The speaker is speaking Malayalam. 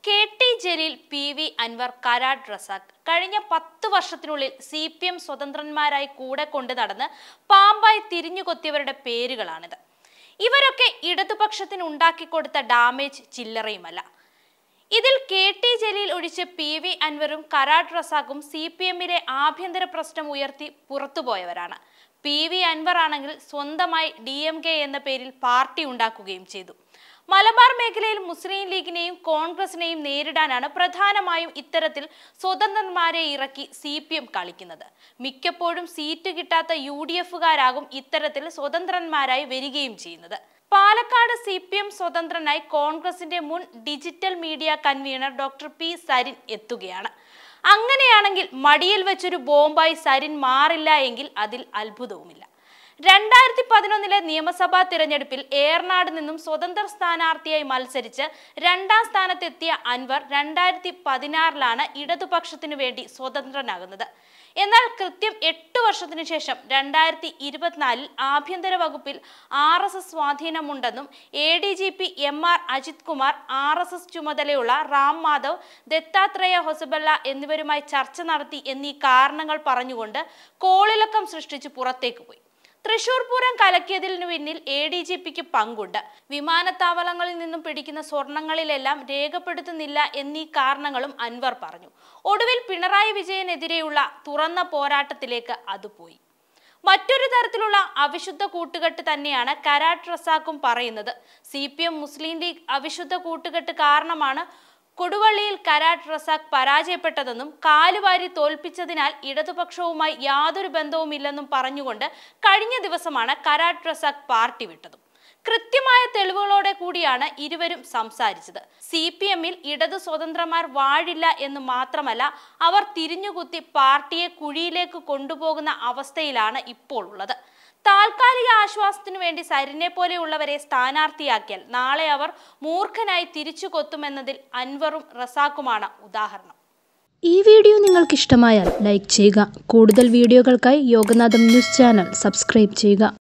K T Jaleel P V Anvar Karat Razak കഴിഞ്ഞ പത്ത് വർഷത്തിനുള്ളിൽ സി പി എം സ്വതന്ത്രന്മാരായി കൂടെ കൊണ്ടു നടന്ന് പാമ്പായി തിരിഞ്ഞുകൊത്തിയവരുടെ പേരുകളാണിത് ഇവരൊക്കെ ഇടതുപക്ഷത്തിന് ഉണ്ടാക്കിക്കൊടുത്ത ഡാമേജ് ചില്ലറയുമല്ല ഇതിൽ കെ ടി ജലീൽ ഒഴിച്ച് പി വി അൻവറും കരാട് റസാഖും സി പി എമ്മിലെ ആഭ്യന്തര പ്രശ്നം ഉയർത്തി പുറത്തുപോയവരാണ് പി വി അൻവർ ആണെങ്കിൽ സ്വന്തമായി ഡി എം കെ എന്ന പേരിൽ പാർട്ടി ഉണ്ടാക്കുകയും ചെയ്തു മലബാർ മേഖലയിൽ മുസ്ലിം ലീഗിനെയും കോൺഗ്രസിനെയും നേരിടാനാണ് പ്രധാനമായും ഇത്തരത്തിൽ സ്വതന്ത്രന്മാരെ ഇറക്കി സി പി എം കളിക്കുന്നത് മിക്കപ്പോഴും സീറ്റ് കിട്ടാത്ത യു ഡി എഫുകാരാകും ഇത്തരത്തിൽ സ്വതന്ത്രന്മാരായി വരികയും ചെയ്യുന്നത് പാലക്കാട് സി പി എം സ്വതന്ത്രനായി കോൺഗ്രസിന്റെ മുൻ digital media convener doctor P Sarin എത്തുകയാണ് അങ്ങനെയാണെങ്കിൽ മടിയിൽ വെച്ചൊരു ബോംബായി സരിൻ മാറില്ല എങ്കിൽ അതിൽ അത്ഭുതവുമില്ല രണ്ടായിരത്തി പതിനൊന്നിലെ നിയമസഭാ തിരഞ്ഞെടുപ്പിൽ ഏർനാട് നിന്നും സ്വതന്ത്ര സ്ഥാനാർത്ഥിയായി മത്സരിച്ച് രണ്ടാം സ്ഥാനത്തെത്തിയ അൻവർ രണ്ടായിരത്തി പതിനാറിലാണ് ഇടതുപക്ഷത്തിനു വേണ്ടി സ്വതന്ത്രനാകുന്നത് എന്നാൽ കൃത്യം എട്ട് വർഷത്തിനു ശേഷം രണ്ടായിരത്തി ഇരുപത്തിനാലിൽ ആഭ്യന്തര വകുപ്പിൽ ആർ എസ് എസ് സ്വാധീനമുണ്ടെന്നും A D G P M R Ajith Kumar R S S ചുമതലയുള്ള റാം മാധവ് ദത്താത്രേയ ഹൊസബല്ല എന്നിവരുമായി ചർച്ച നടത്തി എന്നീ കാരണങ്ങൾ പറഞ്ഞുകൊണ്ട് കോളിളക്കം സൃഷ്ടിച്ച് പുറത്തേക്ക് പോയി തൃശൂർ പൂരം കലക്കിയതിനു പിന്നിൽ എ ഡി ജി പിക്ക് പങ്കുണ്ട് വിമാനത്താവളങ്ങളിൽ നിന്നും പിടിക്കുന്ന സ്വർണങ്ങളിലെല്ലാം രേഖപ്പെടുത്തുന്നില്ല എന്നീ കാരണങ്ങളും അൻവർ പറഞ്ഞു ഒടുവിൽ പിണറായി വിജയനെതിരെയുള്ള തുറന്ന പോരാട്ടത്തിലേക്ക് അത് പോയി മറ്റൊരു തരത്തിലുള്ള അവിശുദ്ധ കൂട്ടുകെട്ട് തന്നെയാണ് കരാട്ട് റസാഖും പറയുന്നത് C P M Muslim League അവിശുദ്ധ കൂട്ടുകെട്ട് കാരണമാണ് കൊടുവള്ളിയിൽ കരാട്ട് റസാഖ് പരാജയപ്പെട്ടതെന്നും കാലുവാരി തോൽപ്പിച്ചതിനാൽ ഇടതുപക്ഷവുമായി യാതൊരു ബന്ധവുമില്ലെന്നും പറഞ്ഞുകൊണ്ട് കഴിഞ്ഞ ദിവസമാണ് കരാട്ട് റസാഖ് പാർട്ടി വിട്ടതും കൃത്യമായ തെളിവുകളോടെ കൂടിയാണ് ഇരുവരും സംസാരിച്ചത് സി പി എമ്മിൽ ഇടതു സ്വതന്ത്രന്മാർ വാഴില്ല എന്ന് മാത്രമല്ല അവർ തിരിഞ്ഞുകുത്തി പാർട്ടിയെ കുഴിയിലേക്ക് കൊണ്ടുപോകുന്ന അവസ്ഥയിലാണ് ഇപ്പോൾ ഉള്ളത് താൽക്കാലിക ആശ്വാസത്തിനു വേണ്ടി സരിനെ പോലെയുള്ളവരെ സ്ഥാനാർത്ഥിയാക്കിയാൽ നാളെ അവർ മൂർഖനായി തിരിച്ചു കൊത്തുമെന്നതിൽ അൻവറും റസാഖുമാണ് ഉദാഹരണം ഈ വീഡിയോ നിങ്ങൾക്ക് ഇഷ്ടമായാൽ ലൈക്ക് ചെയ്യുക കൂടുതൽ വീഡിയോകൾക്കായി യോഗനാഥം ന്യൂസ് ചാനൽ സബ്സ്ക്രൈബ് ചെയ്യുക